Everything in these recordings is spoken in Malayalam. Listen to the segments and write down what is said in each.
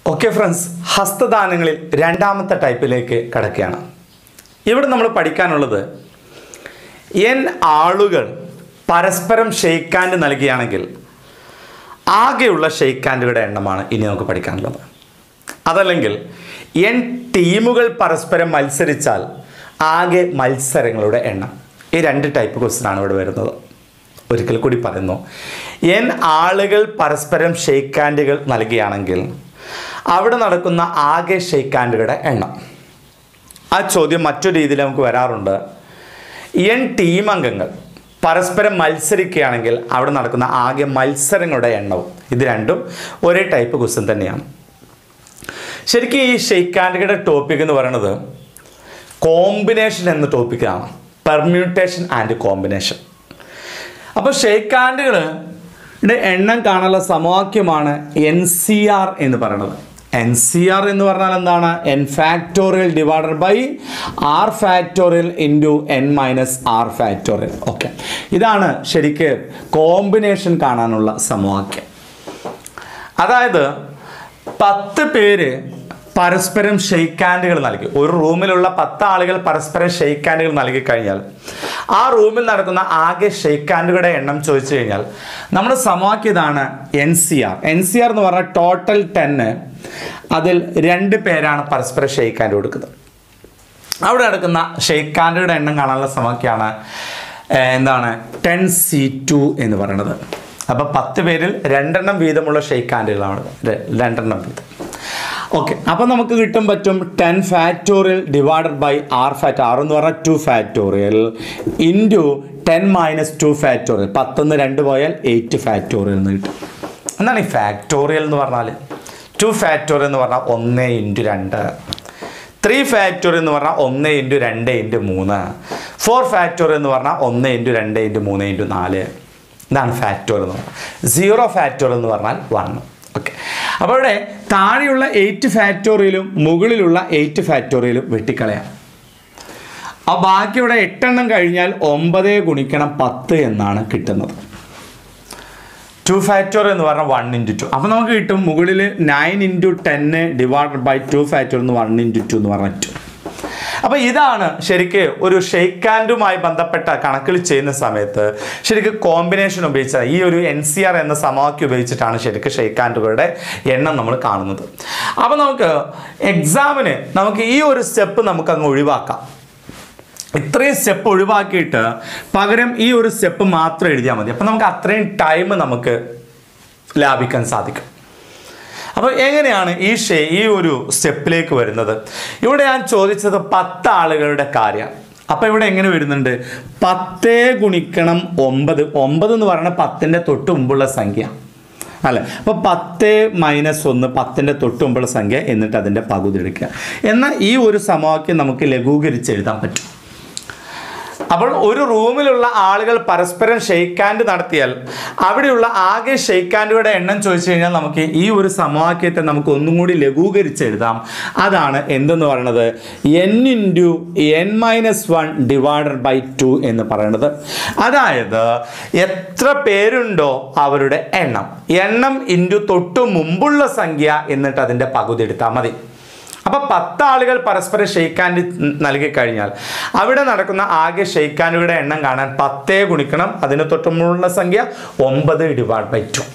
ഓക്കെ ഫ്രണ്ട്സ് ഹസ്തദാനങ്ങളിൽ രണ്ടാമത്തെ ടൈപ്പിലേക്ക് കടക്കുകയാണ് ഇവിടെ നമ്മൾ പഠിക്കാനുള്ളത് എൻ ആളുകൾ പരസ്പരം ഷെയ്ക്ക് ഹാൻഡ് നൽകുകയാണെങ്കിൽ ആകെയുള്ള ഷെയ്ക്ക് ഹാൻഡുകളുടെ എണ്ണമാണ് ഇനി നമുക്ക് പഠിക്കാനുള്ളത് അതല്ലെങ്കിൽ എൻ ടീമുകൾ പരസ്പരം മത്സരിച്ചാൽ ആകെ മത്സരങ്ങളുടെ എണ്ണം ഈ രണ്ട് ടൈപ്പ് ക്വസ്റ്റ്യൻ ആണ് ഇവിടെ വരുന്നത് ഒരിക്കൽ കൂടി പറയുന്നു എൻ ആളുകൾ പരസ്പരം ഷെയ്ക്ക് ഹാൻഡുകൾ നൽകുകയാണെങ്കിൽ അവിടെ നടക്കുന്ന ആകെ ഷെയ്ക്ക് ഹാൻഡുകളുടെ എണ്ണം ആ ചോദ്യം മറ്റൊരു രീതിയിൽ നമുക്ക് വരാറുണ്ട് എൻ ടീം അംഗങ്ങൾ പരസ്പരം മത്സരിക്കുകയാണെങ്കിൽ അവിടെ നടക്കുന്ന ആകെ മത്സരങ്ങളുടെ എണ്ണവും ഇത് രണ്ടും ഒരേ ടൈപ്പ് ക്വസ്റ്റ്യൻ തന്നെയാണ് ശരിക്കും ഈ ഷെയ്ക്ക് ഹാൻഡുകളുടെ ടോപ്പിക് എന്ന് പറയുന്നത് കോമ്പിനേഷൻ എന്ന ടോപ്പിക്കാണ് പെർമ്യൂട്ടേഷൻ ആൻഡ് കോമ്പിനേഷൻ അപ്പോൾ ഷെയ്ക്ക് ഹാൻഡുകളുടെ എണ്ണം കാണാനുള്ള സമവാക്യമാണ് എൻ സി ആർ എന്ന് പറയുന്നത് എൻ സി ആർ എന്ന് പറഞ്ഞാൽ എന്താണ് N factorial divided by R factorial into N minus R factorial okay ഇതാണ് ശരിക്ക് കോമ്പിനേഷൻ കാണാനുള്ള സമവാക്യം അതായത് പത്ത് പേര് പരസ്പരം ഷെയ്ക്ക് ഹാൻഡുകൾ നൽകി ഒരു റൂമിലുള്ള പത്ത് ആളുകൾ പരസ്പരം ഷെയ്ക്ക് ഹാൻഡുകൾ നൽകി കഴിഞ്ഞാൽ ആ റൂമിൽ നടക്കുന്ന ആകെ ഷെയ്ക്ക് ഹാൻഡുകളുടെ എണ്ണം ചോദിച്ചു കഴിഞ്ഞാൽ നമ്മുടെ സമവാക്യം ഇതാണ് N C R N C R എന്ന് പറഞ്ഞാൽ ടോട്ടൽ ടെന്ന് അതിൽ രണ്ട് പേരാണ് പരസ്പരം ഷെയ്ക്ക് ഹാൻഡ് കൊടുക്കുന്നത് അവിടെ നടക്കുന്ന ഷെയ്ക്ക് ഹാൻഡുകളുടെ എണ്ണം കാണാനുള്ള സമവാക്യമാണ് ഏർ, എന്താണ് ടെൻ സി ടു എന്ന് പറയുന്നത് അപ്പോൾ പത്ത് പേരിൽ രണ്ടെണ്ണം വീതമുള്ള ഷെയ്ക്ക് ഹാൻഡുകളാണ് ര- രണ്ടെണ്ണം വീതം ഓക്കെ അപ്പോൾ നമുക്ക് കിട്ടും പറ്റും ten factorial divided by R ഫാറ്റ് ആർ എന്ന് പറഞ്ഞാൽ two factorial into ten minus two factorial പത്തൊന്ന് രണ്ട് പോയാൽ എയ്റ്റ് ഫാക്ടോറിയൽ എന്ന് കിട്ടും എന്താണ് ഈ ഫാക്ടോറിയൽ എന്ന് പറഞ്ഞാൽ ടു ഫാക്ടോറിയൽ എന്ന് പറഞ്ഞാൽ ഒന്ന് ഇൻറ്റു രണ്ട് ത്രീ ഫാക്ടോറിയൽ എന്ന് പറഞ്ഞാൽ ഒന്ന് ഇൻറ്റു രണ്ട് ഇൻറ്റു മൂന്ന് ഫോർ ഫാക്ടോറിയൽ എന്ന് പറഞ്ഞാൽ ഒന്ന് ഇൻറ്റു രണ്ട് ഇൻറ്റു മൂന്ന് ഇൻറ്റു നാല് ഇതാണ് ഫാക്ടോറിയൽ എന്ന് പറഞ്ഞാൽ സീറോ ഫാക്ടോറിയൽ എന്ന് പറഞ്ഞാൽ വൺ ഓക്കെ അപ്പോൾ ഇവിടെ താഴെയുള്ള എയ്റ്റ് ഫാക്ടോറിയലും മുകളിലുള്ള എയ്റ്റ് ഫാക്ടോറിയലും വെട്ടിക്കളയാം ആ ബാക്കി ഇവിടെ എട്ടെണ്ണം കഴിഞ്ഞാൽ ഒമ്പത് ഗുണിക്കണം പത്ത് എന്നാണ് കിട്ടുന്നത് ടു ഫാക്ടോർ എന്ന് പറഞ്ഞാൽ വൺ ഇൻറ്റു ടു അപ്പോൾ നമുക്ക് കിട്ടും മുകളിൽ നയൻ ഇൻറ്റു ടെന്ന് ഡിവൈഡ് ബൈ ടു ഫാക്ടോർ എന്ന് വൺ ഇൻറ്റു ടു എന്ന് പറഞ്ഞാൽ ടു അപ്പോൾ ഇതാണ് ശരിക്ക് ഒരു ഷെയ്ക്ക് ഹാൻഡുമായി ബന്ധപ്പെട്ട കണക്കിൽ ചെയ്യുന്ന സമയത്ത് ശരിക്ക് കോമ്പിനേഷൻ ഉപയോഗിച്ച ഈ ഒരു എൻ സി ആർ എന്ന സമവാക്യം ഉപയോഗിച്ചിട്ടാണ് ശരിക്ക് ഷെയ്ക്ക് ഹാൻഡുകളുടെ എണ്ണം നമ്മൾ കാണുന്നത് അപ്പോൾ നമുക്ക് എക്സാമിന് നമുക്ക് ഈ ഒരു സ്റ്റെപ്പ് നമുക്ക് അങ്ങ് ഒഴിവാക്കാം ഇത്രയും സ്റ്റെപ്പ് ഒഴിവാക്കിയിട്ട് പകരം ഈ ഒരു സ്റ്റെപ്പ് മാത്രം എഴുതിയാൽ മതി അപ്പം നമുക്ക് അത്രയും ടൈം നമുക്ക് ലാഭിക്കാൻ സാധിക്കും അപ്പോൾ എങ്ങനെയാണ് ഈ ഷേ ഈ ഒരു സ്റ്റെപ്പിലേക്ക് വരുന്നത് ഇവിടെ ഞാൻ ചോദിച്ചത് പത്ത് ആളുകളുടെ കാര്യമാണ് അപ്പോൾ ഇവിടെ എങ്ങനെ വരുന്നുണ്ട് പത്തേ ഗുണിക്കണം ഒമ്പത് ഒമ്പത് എന്ന് പറയുന്നത് പത്തിൻ്റെ തൊട്ട് മുമ്പുള്ള സംഖ്യ അല്ലേ അപ്പോൾ പത്ത് മൈനസ് ഒന്ന് പത്തിൻ്റെ തൊട്ട് മുമ്പുള്ള സംഖ്യ എന്നിട്ട് അതിൻ്റെ പകുതി എടുക്കുക എന്നാൽ ഈ ഒരു സമവാക്യം നമുക്ക് ലഘൂകരിച്ച് എഴുതാൻ പറ്റും അപ്പോൾ ഒരു റൂമിലുള്ള ആളുകൾ പരസ്പരം ഷെയ്ക്ക് ഹാൻഡ് നടത്തിയാൽ അവിടെയുള്ള ആകെ ഷെയ്ക്ക് ഹാൻഡുകളുടെ എണ്ണം ചോദിച്ചു കഴിഞ്ഞാൽ നമുക്ക് ഈ ഒരു സമവാക്യത്തെ നമുക്ക് ഒന്നും കൂടി ലഘൂകരിച്ച് എഴുതാം അതാണ് എന്തെന്ന് പറയുന്നത് N into N minus one divided by two എന്ന് പറയുന്നത് അതായത് എത്ര പേരുണ്ടോ അവരുടെ എണ്ണം എണ്ണം ഇൻറ്റു തൊട്ടു മുമ്പുള്ള സംഖ്യ എന്നിട്ട് അതിൻ്റെ പകുതി എടുത്താൽ മതി അപ്പൊ പത്ത് ആളുകൾ പരസ്പരം ഷെയ്ക്ക് ഹാൻഡ് നൽകി കഴിഞ്ഞാൽ അവിടെ നടക്കുന്ന ആകെ ഷെയ്ക്ക് ഹാൻഡുകളുടെ എണ്ണം കാണാൻ പത്തേ ഗുണിക്കണം അതിന് തൊട്ടുമുള്ള സംഖ്യ ഒമ്പത് ഡിവൈഡ് ബൈ ടു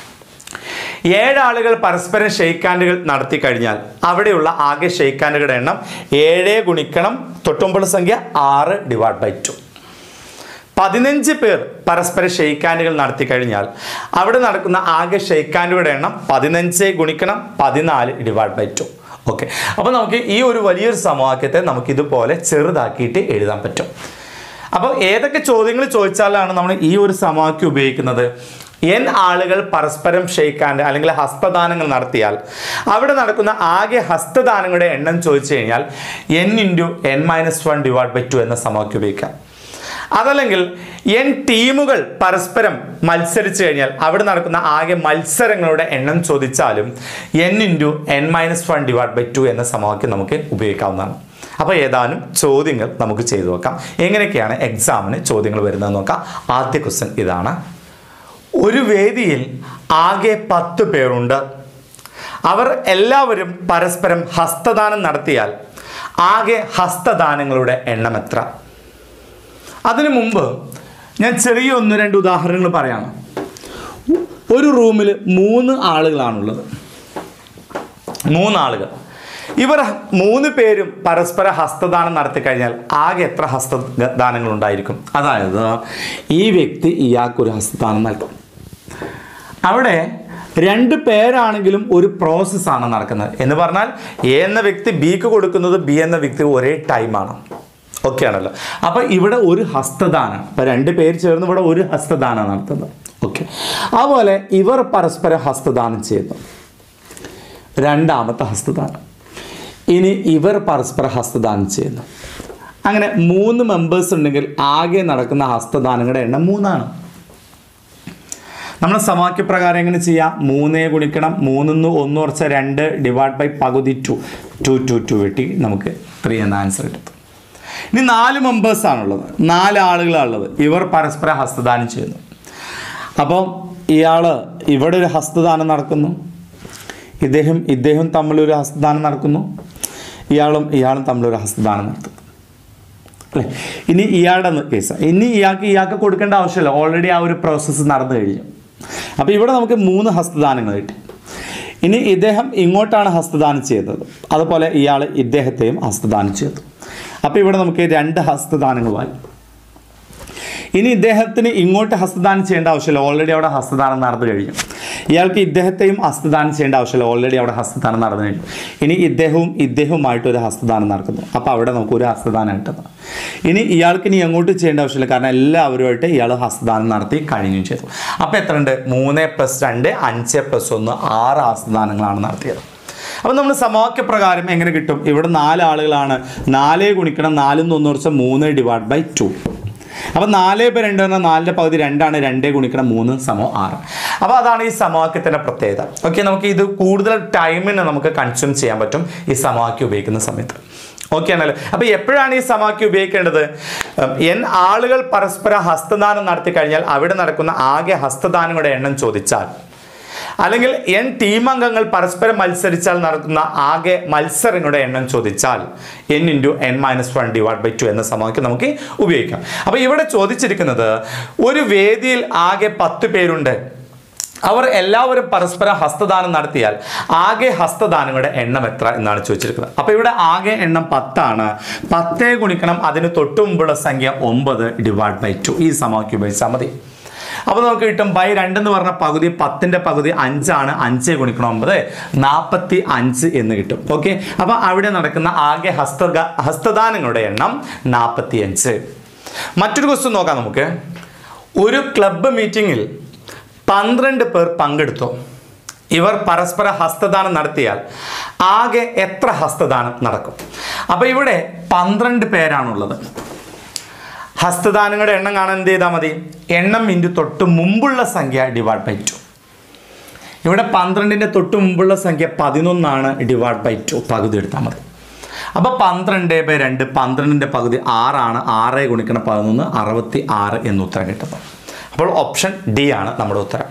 ഏഴ് ആളുകൾ പരസ്പരം ഷെയ്ക്ക് ഹാൻഡുകൾ നടത്തി കഴിഞ്ഞാൽ അവിടെയുള്ള ആകെ ഷെയ്ക്ക് ഹാൻഡുകളുടെ എണ്ണം ഏഴ് ഗുണിക്കണം തൊട്ടുമുമ്പുള്ള സംഖ്യ ആറ് ഡിവൈഡ് ബൈ ടു പതിനഞ്ച് പേർ പരസ്പരം ഷെയ്ക്ക് ഹാൻഡുകൾ നടത്തി കഴിഞ്ഞാൽ അവിടെ നടക്കുന്ന ആകെ ഷെയ്ക്ക് ഹാൻഡുകളുടെ എണ്ണം പതിനഞ്ച് ഗുണിക്കണം പതിനാല് ഡിവൈഡ് ബൈ ടു ഓക്കെ അപ്പോൾ നമുക്ക് ഈ ഒരു വലിയൊരു സമവാക്യത്തെ നമുക്ക് ഇതുപോലെ ചെറുതാക്കിയിട്ട് എഴുതാൻ പറ്റും അപ്പോൾ ഏതൊക്കെ ചോദ്യങ്ങൾ ചോദിച്ചാലാണ് നമ്മൾ ഈ ഒരു സമവാക്യം ഉപയോഗിക്കുന്നത് എൻ ആളുകൾ പരസ്പരം ഷെയ്ക്ക് ഹാൻഡ് അല്ലെങ്കിൽ ഹസ്തദാനങ്ങൾ നടത്തിയാൽ അവിടെ നടക്കുന്ന ആകെ ഹസ്തദാനങ്ങളുടെ എണ്ണം ചോദിച്ചു കഴിഞ്ഞാൽ N into N minus one divide by two എന്ന സമവാക്യം ഉപയോഗിക്കാം അതല്ലെങ്കിൽ എൻ ടീമുകൾ പരസ്പരം മത്സരിച്ചു കഴിഞ്ഞാൽ അവിടെ നടക്കുന്ന ആകെ മത്സരങ്ങളുടെ എണ്ണം ചോദിച്ചാലും N into N minus one divide by two എന്ന സമവാക്യം നമുക്ക് ഉപയോഗിക്കാവുന്നതാണ് അപ്പോൾ ഏതാനും ചോദ്യങ്ങൾ നമുക്ക് ചെയ്തു നോക്കാം എങ്ങനെയൊക്കെയാണ് എക്സാമിന് ചോദ്യങ്ങൾ വരുന്നത് നോക്കാം ആദ്യ ക്വസ്റ്റ്യൻ ഇതാണ് ഒരു വേദിയിൽ ആകെ പത്ത് പേരുണ്ട് അവർ എല്ലാവരും പരസ്പരം ഹസ്തദാനം നടത്തിയാൽ ആകെ ഹസ്തദാനങ്ങളുടെ എണ്ണം എത്ര അതിനു മുമ്പ് ഞാൻ ചെറിയ ഒന്ന് രണ്ട് ഉദാഹരണങ്ങൾ പറയാം ഒരു റൂമിൽ മൂന്ന് ആളുകളാണുള്ളത് മൂന്നാളുകൾ ഇവർ മൂന്ന് പേരും പരസ്പര ഹസ്തദാനം നടത്തി കഴിഞ്ഞാൽ ആകെ എത്ര ഹസ്തദാനങ്ങൾ ഉണ്ടായിരിക്കും അതായത് ഈ വ്യക്തി ഇയാൾക്കൊരു ഹസ്തദാനം നൽകും അവിടെ രണ്ട് പേരാണെങ്കിലും ഒരു പ്രോസസ്സാണ് നടക്കുന്നത് എന്ന് പറഞ്ഞാൽ എ എന്ന വ്യക്തി ബിക്ക് കൊടുക്കുന്നത് ബി എന്ന വ്യക്തി ഒരേ ടൈമാണ് ഓക്കെ ആണല്ലോ അപ്പോൾ ഇവിടെ ഒരു ഹസ്തദാനം അപ്പോൾ രണ്ട് പേര് ചേർന്ന് ഇവിടെ ഒരു ഹസ്തദാനം നടത്തുന്നത് ഓക്കെ അതുപോലെ ഇവർ പരസ്പരം ഹസ്തദാനം ചെയ്യുന്നു രണ്ടാമത്തെ ഹസ്തദാനം ഇനി ഇവർ പരസ്പര ഹസ്തദാനം ചെയ്യുന്നു അങ്ങനെ മൂന്ന് മെമ്പേഴ്സ് ഉണ്ടെങ്കിൽ ആകെ നടക്കുന്ന ഹസ്തദാനങ്ങളുടെ എണ്ണം മൂന്നാണ് നമ്മൾ സമവാക്യപ്രകാരം എങ്ങനെ ചെയ്യാം മൂന്നേ ഗുണിക്കണം മൂന്നിന്ന് ഒന്ന് കുറച്ച രണ്ട് ഡിവൈഡ് ബൈ പകുതി ടു ടു ടു ടു വെട്ടി നമുക്ക് ത്രീ എന്ന ആൻസർ കിട്ടും ഇനി നാല് മെമ്പേഴ്സ് ആണുള്ളത് നാല് ആളുകളാണുള്ളത് ഇവർ പരസ്പര ഹസ്തദാനം ചെയ്യുന്നു അപ്പോൾ ഇയാൾ ഇവിടെ ഒരു ഹസ്തദാനം നടക്കുന്നു ഇദ്ദേഹം ഇദ്ദേഹം തമ്മിലൊരു ഹസ്തദാനം നടക്കുന്നു ഇയാളും ഇയാളും തമ്മിലൊരു ഹസ്തദാനം നടത്തുന്നു അല്ലേ ഇനി ഇയാളുടെ കേസ് ഇനി ഇയാൾക്ക് ഇയാൾക്ക് കൊടുക്കേണ്ട ആവശ്യമില്ല ഓൾറെഡി ആ ഒരു പ്രോസസ്സ് നടന്നു കഴിഞ്ഞു അപ്പോൾ ഇവിടെ നമുക്ക് മൂന്ന് ഹസ്തദാനങ്ങൾ കിട്ടി ഇനി ഇദ്ദേഹം ഇങ്ങോട്ടാണ് ഹസ്തദാനം ചെയ്തത് അതുപോലെ ഇയാൾ ഇദ്ദേഹത്തെയും ഹസ്തദാനം ചെയ്തു അപ്പോൾ ഇവിടെ നമുക്ക് രണ്ട് ഹസ്തദാനങ്ങളുമായി ഇനി ഇദ്ദേഹത്തിന് ഇങ്ങോട്ട് ഹസ്തദാനം ചെയ്യേണ്ട ആവശ്യമില്ല ഓൾറെഡി അവിടെ ഹസ്തദാനം നടന്നു കഴിഞ്ഞു ഇയാൾക്ക് ഇദ്ദേഹത്തെയും ഹസ്തദാനം ചെയ്യേണ്ട ആവശ്യമില്ല ഓൾറെഡി അവിടെ ഹസ്തദാനം നടന്നു കഴിഞ്ഞു ഇനി ഇദ്ദേഹവും ഇദ്ദേഹവുമായിട്ട് ഒരു ഹസ്തദാനം നടക്കുന്നു അപ്പോൾ അവിടെ നമുക്ക് ഒരു ഹസ്തദാനം കിട്ടുന്നു ഇനി ഇയാൾക്ക് ഇനി എങ്ങോട്ട് ചെയ്യേണ്ട ആവശ്യമില്ല കാരണം എല്ലാവരുമായിട്ട് ഇയാൾ ഹസ്തദാനം നടത്തി കഴിഞ്ഞു ചെയ്തു അപ്പോൾ എത്ര ഉണ്ട് മൂന്ന് പ്ലസ് രണ്ട് അഞ്ച് പ്ലസ് ഒന്ന് ആറ് ഹസ്തദാനങ്ങളാണ് നടത്തിയത് അപ്പം നമ്മൾ സമവാക്യപ്രകാരം എങ്ങനെ കിട്ടും ഇവിടെ നാല് ആളുകളാണ് നാല് ഗുണിക്കണം നാലിൽ നിന്ന് ഒന്ന് കുറച്ച് മൂന്ന് ഡിവൈഡ് ബൈ ടു അപ്പോൾ നാല് ബൈ രണ്ട് പറഞ്ഞാൽ നാലിൻ്റെ പകുതി രണ്ടാണ് രണ്ടേ ഗുണിക്കണം മൂന്ന് സമം ആറ് അപ്പോൾ അതാണ് ഈ സമവാക്യത്തിൻ്റെ പ്രത്യേകത ഓക്കെ നമുക്ക് ഇത് കൂടുതൽ ടൈമിന് നമുക്ക് കൺസ്യൂം ചെയ്യാൻ പറ്റും ഈ സമവാക്യം ഉപയോഗിക്കുന്ന സമയത്ത് ഓക്കെ ആണല്ലോ അപ്പോൾ എപ്പോഴാണ് ഈ സമവാക്യം ഉപയോഗിക്കേണ്ടത് ഉം, എൻ ആളുകൾ പരസ്പര ഹസ്തദാനം നടത്തി കഴിഞ്ഞാൽ അവിടെ നടക്കുന്ന ആകെ ഹസ്തദാനങ്ങളുടെ എണ്ണം ചോദിച്ചാൽ അല്ലെങ്കിൽ എൻ ടീം അംഗങ്ങൾ പരസ്പരം മത്സരിച്ചാൽ നടക്കുന്ന ആകെ മത്സരങ്ങളുടെ എണ്ണം ചോദിച്ചാൽ N into N minus one divide by two എന്ന സമവാക്യം നമുക്ക് ഉപയോഗിക്കാം അപ്പോൾ ഇവിടെ ചോദിച്ചിരിക്കുന്നത് ഒരു വേദിയിൽ ആകെ പത്ത് പേരുണ്ട് അവർ എല്ലാവരും പരസ്പരം ഹസ്തദാനം നടത്തിയാൽ ആകെ ഹസ്തദാനങ്ങളുടെ എണ്ണം എത്ര എന്നാണ് ചോദിച്ചിരിക്കുന്നത് അപ്പോൾ ഇവിടെ ആകെ എണ്ണം പത്താണ് പത്തേ ഗുണിക്കണം അതിന് തൊട്ടു മുമ്പുള്ള സംഖ്യ ഒമ്പത് ഡിവൈഡ് ബൈ ടു ഈ സമവാക്യം ഉപയോഗിച്ചാൽ മതി അപ്പോൾ നമുക്ക് കിട്ടും ബൈ രണ്ടെന്ന് പറഞ്ഞ പകുതി പത്തിൻ്റെ പകുതി അഞ്ചാണ് അഞ്ച് ഗുണിക്കണം ഒമ്പത് നാൽപ്പത്തി അഞ്ച് എന്ന് കിട്ടും ഓക്കെ അപ്പോൾ അവിടെ നടക്കുന്ന ആകെ ഹസ്ത ഹസ്തദാനങ്ങളുടെ എണ്ണം നാൽപ്പത്തി അഞ്ച് മറ്റൊരു ക്വസ്റ്റ്യൻ നോക്കാം നമുക്ക് ഒരു ക്ലബ്ബ് മീറ്റിങ്ങിൽ പന്ത്രണ്ട് പേർ പങ്കെടുത്തു ഇവർ പരസ്പര ഹസ്തദാനം നടത്തിയാൽ ആകെ എത്ര ഹസ്തദാനം നടക്കും അപ്പോൾ ഇവിടെ പന്ത്രണ്ട് പേരാണുള്ളത് ഹസ്തദാനങ്ങളുടെ എണ്ണം കാണാൻ എന്ത് ചെയ്താൽ മതി എണ്ണം ഇൻറ്റു തൊട്ട് മുമ്പുള്ള സംഖ്യ ഡിവൈഡ് ബൈ ടു ഇവിടെ പന്ത്രണ്ടിൻ്റെ തൊട്ട് മുമ്പുള്ള സംഖ്യ പതിനൊന്നാണ് ഡിവൈഡ് ബൈ ടു പകുതി എടുത്താൽ മതി അപ്പോൾ പന്ത്രണ്ട് ബൈ രണ്ട് പന്ത്രണ്ടിൻ്റെ പകുതി ആറാണ് ആറ് ഗുണിക്കണം പതിനൊന്ന് അറുപത്തി ആറ് എന്ന് ഉത്തരം കിട്ടുന്നത് അപ്പോൾ ഓപ്ഷൻ ഡി ആണ് നമ്മുടെ ഉത്തരം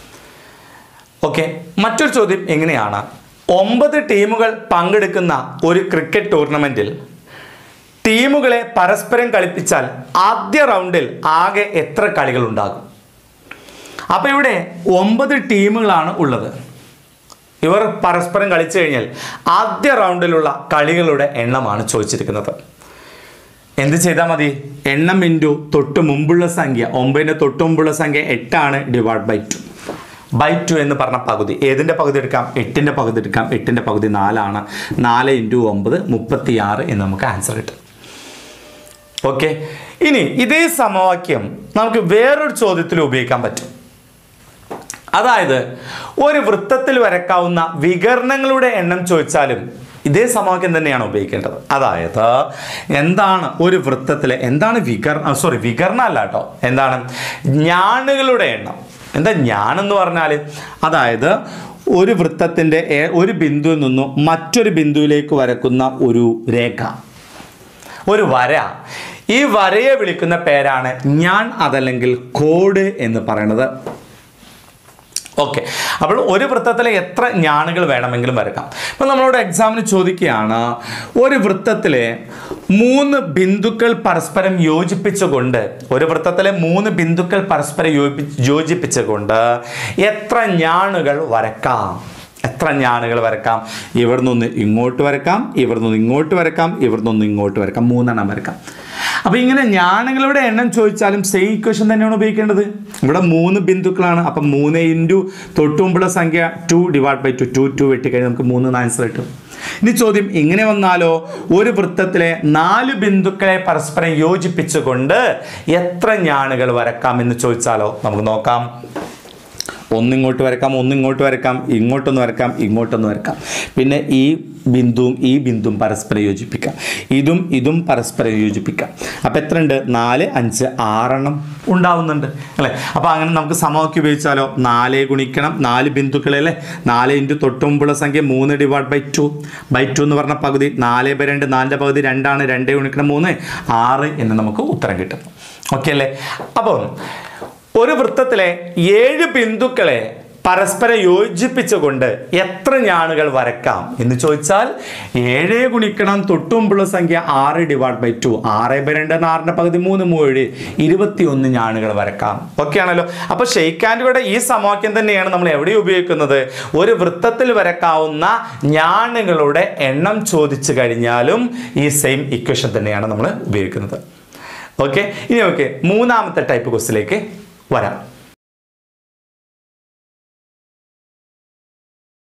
ഓക്കെ മറ്റൊരു ചോദ്യം എങ്ങനെയാണ് ഒമ്പത് ടീമുകൾ പങ്കെടുക്കുന്ന ഒരു ക്രിക്കറ്റ് ടൂർണമെൻറ്റിൽ ടീമുകളെ പരസ്പരം കളിപ്പിച്ചാൽ ആദ്യ റൗണ്ടിൽ ആകെ എത്ര കളികൾ ഉണ്ടാകും അപ്പോൾ ഇവിടെ ഒമ്പത് ടീമുകളാണ് ഉള്ളത് ഇവർ പരസ്പരം കളിച്ചു കഴിഞ്ഞാൽ ആദ്യ റൗണ്ടിലുള്ള കളികളുടെ എണ്ണമാണ് ചോദിച്ചിരിക്കുന്നത് എന്ത് ചെയ്താൽ മതി എണ്ണം ഇൻറ്റു തൊട്ട് മുമ്പുള്ള സംഖ്യ ഒമ്പതിൻ്റെ തൊട്ട് മുമ്പുള്ള സംഖ്യ എട്ടാണ് divide by two by two എന്ന് പറഞ്ഞ പകുതി ഏതിൻ്റെ പകുതി എടുക്കാം എട്ടിൻ്റെ പകുതി എടുക്കാം എട്ടിൻ്റെ പകുതി നാലാണ് നാല് ഇൻറ്റു ഒമ്പത് മുപ്പത്തി ആറ് എന്ന് നമുക്ക് ആൻസർ കിട്ടും ഓക്കെ ഇനി ഇതേ സമവാക്യം നമുക്ക് വേറൊരു ചോദ്യത്തിൽ ഉപയോഗിക്കാൻ പറ്റും അതായത് ഒരു വൃത്തത്തിൽ വരക്കാവുന്ന വികരണങ്ങളുടെ എണ്ണം ചോദിച്ചാലും ഇതേ സമവാക്യം തന്നെയാണ് ഉപയോഗിക്കേണ്ടത് അതായത് എന്താണ് ഒരു വൃത്തത്തിലെ എന്താണ് വികർണ സോറി വികരണം അല്ല കേട്ടോ എന്താണ് ഞാണുകളുടെ എണ്ണം എന്താ ഞാണെന്ന് പറഞ്ഞാൽ അതായത് ഒരു വൃത്തത്തിൻ്റെ ഏ- ഒരു ബിന്ദുവിൽ നിന്നും മറ്റൊരു ബിന്ദുവിലേക്ക് വരക്കുന്ന ഒരു രേഖ ഒരു വര ഈ വരയെ വിളിക്കുന്ന പേരാണ് ഞാൻ അതല്ലെങ്കിൽ കോഡ് എന്ന് പറയുന്നത് ഓക്കെ അപ്പോൾ ഒരു വൃത്തത്തിലെ എത്ര ഞാണുകൾ വേണമെങ്കിലും വരക്കാം അപ്പോൾ നമ്മളോട് എക്സാമിന് ചോദിക്കുകയാണ് ഒരു വൃത്തത്തിലെ മൂന്ന് ബിന്ദുക്കൾ പരസ്പരം യോജിപ്പിച്ചുകൊണ്ട് ഒരു വൃത്തത്തിലെ മൂന്ന് ബിന്ദുക്കൾ പരസ്പരം യോജിപ്പി യോജിപ്പിച്ചുകൊണ്ട് എത്ര ഞാണുകൾ വരക്കാം എത്ര ഞാണുകൾ വരക്കാം ഇവിടെ നിന്ന് ഇങ്ങോട്ട് വരക്കാം ഇവിടെ നിന്ന് ഇങ്ങോട്ട് വരക്കാം ഇവിടെ നിന്ന് ഇങ്ങോട്ട് വരക്കാം മൂന്നെണ്ണം വരക്കാം അപ്പോൾ ഇങ്ങനെ ഞാണുകളുടെ എണ്ണം ചോദിച്ചാലും സെയിം ഇക്വേഷൻ തന്നെയാണ് ഉപയോഗിക്കേണ്ടത് ഇവിടെ മൂന്ന് ബിന്ദുക്കളാണ് അപ്പം മൂന്ന് ഇൻറ്റു തൊട്ടുമുമ്പുള്ള സംഖ്യ two divide by two two two വെട്ടിക്കഴിഞ്ഞാൽ നമുക്ക് മൂന്ന് ആൻസർ കിട്ടും ഇനി ചോദ്യം ഇങ്ങനെ വന്നാലോ ഒരു വൃത്തത്തിലെ നാല് ബിന്ദുക്കളെ പരസ്പരം യോജിപ്പിച്ചുകൊണ്ട് എത്ര ഞാണുകൾ വരക്കാം എന്ന് ചോദിച്ചാലോ നമുക്ക് നോക്കാം ഒന്നിങ്ങോട്ട് വരക്കാം ഒന്നിങ്ങോട്ട് വരക്കാം ഇങ്ങോട്ടൊന്ന് വരക്കാം ഇങ്ങോട്ടൊന്ന് വരക്കാം പിന്നെ ഈ ബിന്ദുവും ഈ ബിന്ദുവും പരസ്പരം യോജിപ്പിക്കാം ഇതും ഇതും പരസ്പരം യോജിപ്പിക്കാം അപ്പം എത്ര ഉണ്ട് നാല് അഞ്ച് ആറെണ്ണം ഉണ്ടാവുന്നുണ്ട് അല്ലേ അപ്പോൾ അങ്ങനെ നമുക്ക് സമവാക്യം ഉപയോഗിച്ചാലോ നാല് ഗുണിക്കണം നാല് ബിന്ദുക്കളെ അല്ലേ നാല് ഇൻറ്റു തൊട്ടുമുമ്പുള്ള സംഖ്യ മൂന്ന് divide by two by two എന്ന് പറഞ്ഞ പകുതി നാല് ബൈ രണ്ട് നാലിൻ്റെ പകുതി രണ്ടാണ് രണ്ട് ഗുണിക്കണം മൂന്ന് ആറ് എന്ന് നമുക്ക് ഉത്തരം കിട്ടും ഓക്കെ അല്ലേ അപ്പോൾ ഒരു വൃത്തത്തിലെ ഏഴ് ബിന്ദുക്കളെ പരസ്പരം യോജിപ്പിച്ചുകൊണ്ട് എത്ര ഞാണുകൾ വരക്കാം എന്ന് ചോദിച്ചാൽ ഏഴ് ഗുണിക്കണം തൊട്ടുമുമ്പുള്ള സംഖ്യ ആറ് ഡിവൈഡ് ബൈ ടു ആറ് ബൈ രണ്ട് ആറിൻ്റെ പകുതി മൂന്ന് മൂഴ് ഇരുപത്തിയൊന്ന് ഞാണുകൾ വരക്കാം ഓക്കെ ആണല്ലോ അപ്പോൾ ഷെയ്ക്കാൻഡിയുടെ ഈ സമവാക്യം തന്നെയാണ് നമ്മൾ എവിടെ ഉപയോഗിക്കുന്നത് ഒരു വൃത്തത്തിൽ വരക്കാവുന്ന ഞാണുകളുടെ എണ്ണം ചോദിച്ചു കഴിഞ്ഞാലും ഈ സെയിം ഇക്വേഷൻ തന്നെയാണ് നമ്മൾ ഉപയോഗിക്കുന്നത് ഓക്കെ ഇനി ഓക്കെ മൂന്നാമത്തെ ടൈപ്പ് ക്വസ്റ്റിലേക്ക് വരാം